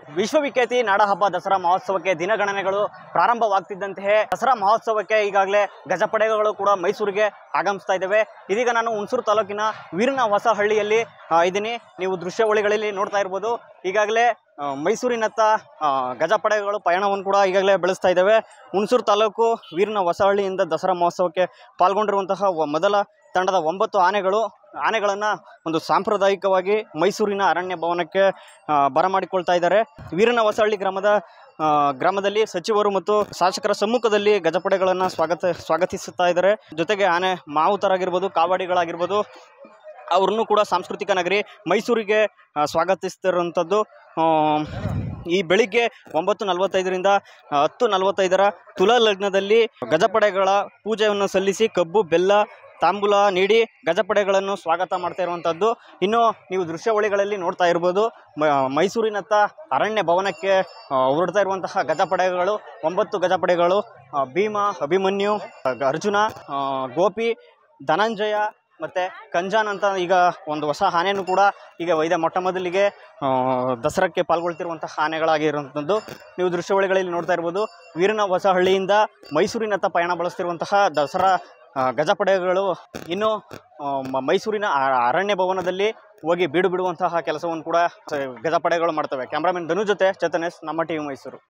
ವಿಶ್ವವಿಖ್ಯಾತಿ ನಾಡಹಬ್ಬ ದಸರಾ ಮಹೋತ್ಸವಕ್ಕೆ ದಿನಗಣನೆಗಳು ಪ್ರಾರಂಭವಾಗ್ತಿದ್ದಂತೆಯೇ ದಸರಾ ಮಹೋತ್ಸವಕ್ಕೆ ಈಗಾಗಲೇ ಗಜಪಡೆಗಳು ಕೂಡ ಮೈಸೂರಿಗೆ ಆಗಮಿಸ್ತಾ ಇದ್ದಾವೆ ಇದೀಗ ನಾನು ಹುಣಸೂರು ತಾಲೂಕಿನ ವೀರನ ಹೊಸಹಳ್ಳಿಯಲ್ಲಿ ಆ, ಇದ್ದೀನಿ ನೀವು ದೃಶ್ಯಾವಳಿಗಳಲ್ಲಿ ನೋಡ್ತಾ ಇರ್ಬೋದು ಈಗಾಗಲೇ ಆ, ಮೈಸೂರಿನತ್ತ ಆ, ಗಜಪಡೆಗಳು ಪಯಣವನ್ನು ಕೂಡ ಈಗಾಗಲೇ ಬೆಳೆಸ್ತಾ ಇದ್ದಾವೆ ಹುಣಸೂರು ತಾಲೂಕು ವೀರನ ಹೊಸಹಳ್ಳಿಯಿಂದ ದಸರಾ ಮಹೋತ್ಸವಕ್ಕೆ ಪಾಲ್ಗೊಂಡಿರುವಂತಹ ಒ- ಮೊದಲ ತಂಡದ ಒಂಬತ್ತು ಆನೆಗಳು ಆನೆಗಳನ್ನು ಒಂದು ಸಾಂಪ್ರದಾಯಿಕವಾಗಿ ಮೈಸೂರಿನ ಅರಣ್ಯ ಭವನಕ್ಕೆ ಆ, ಬರಮಾಡಿಕೊಳ್ತಾ ಇದ್ದಾರೆ ವೀರನ ಹೊಸಹಳ್ಳಿ ಗ್ರಾಮದ ಆ, ಗ್ರಾಮದಲ್ಲಿ ಸಚಿವರು ಮತ್ತು ಶಾಸಕರ ಸಮ್ಮುಖದಲ್ಲಿ ಗಜಪಡೆಗಳನ್ನು ಸ್ವಾಗತ ಸ್ವಾಗತಿಸುತ್ತಾ ಇದ್ದಾರೆ ಜೊತೆಗೆ ಆನೆ ಮಾವುತರಾಗಿರ್ಬೋದು ಕಾವಾಡಿಗಳಾಗಿರ್ಬೋದು ಅವ್ರನ್ನೂ ಕೂಡ ಸಾಂಸ್ಕೃತಿಕ ನಗರಿ ಮೈಸೂರಿಗೆ ಆ, ಸ್ವಾಗತಿಸ್ತಿರುವಂಥದ್ದು ಆ, ಈ ಬೆಳಿಗ್ಗೆ ಒಂಬತ್ತು ನಲವತ್ತೈದರಿಂದ ಆ, ಹತ್ತು ನಲವತ್ತೈದರ ತುಲಾ ಲಗ್ನದಲ್ಲಿ ಗಜಪಡೆಗಳ ಪೂಜೆಯನ್ನು ಸಲ್ಲಿಸಿ ಕಬ್ಬು ಬೆಲ್ಲ ತಾಂಬೂಲ ನೀಡಿ ಗಜಪಡೆಗಳನ್ನು ಸ್ವಾಗತ ಮಾಡ್ತಾ ಇರುವಂಥದ್ದು ಇನ್ನು ನೀವು ದೃಶ್ಯಾವಳಿಗಳಲ್ಲಿ ನೋಡ್ತಾ ಇರ್ಬೋದು ಮ- ಮೈಸೂರಿನತ್ತ ಅರಣ್ಯ ಭವನಕ್ಕೆ ಆ, ಹೊರಡ್ತಾ ಇರುವಂತಹ ಗಜಪಡೆಗಳು ಒಂಬತ್ತು ಗಜಪಡೆಗಳು ಆ, ಭೀಮ ಅಭಿಮನ್ಯು ಆ, ಅರ್ಜುನ ಆ, ಗೋಪಿ ಧನಂಜಯ ಮತ್ತು ಕಂಜಾನ್ ಅಂತ ಈಗ ಒಂದು ಹೊಸ ಆನೆಯನ್ನು ಕೂಡ ಈಗ ಇದೆ ಮೊಟ್ಟ ಮೊದಲಿಗೆ ಆ, ದಸರಾಕ್ಕೆ ಪಾಲ್ಗೊಳ್ತಿರುವಂತಹ ಆನೆಗಳಾಗಿರುವಂಥದ್ದು ನೀವು ದೃಶ್ಯಾವಳಿಗಳಲ್ಲಿ ನೋಡ್ತಾ ಇರ್ಬೋದು ವೀರನ ಹೊಸಹಳ್ಳಿಯಿಂದ ಮೈಸೂರಿನತ್ತ ಪಯಣ ಬಳಸ್ತಿರುವಂತಹ ದಸರಾ ಆ, ಗಜಪಡೆಗಳು ಇನ್ನು ಆ, ಮ- ಮೈಸೂರಿನ ಆ- ಅರಣ್ಯ ಭವನದಲ್ಲಿ ಹೋಗಿ ಬೀಡು ಬಿಡುವಂತಹ ಕೆಲಸವನ್ನು ಕೂಡ ಸ- ಗಜಪಡೆಗಳು ಮಾಡ್ತವೆ ಕ್ಯಾಮ್ರಾಮನ್ ಧನು ಜೊತೆ ಚೇತನೇಶ್ ನಮ್ಮ ಟಿವಿ ಮೈಸೂರು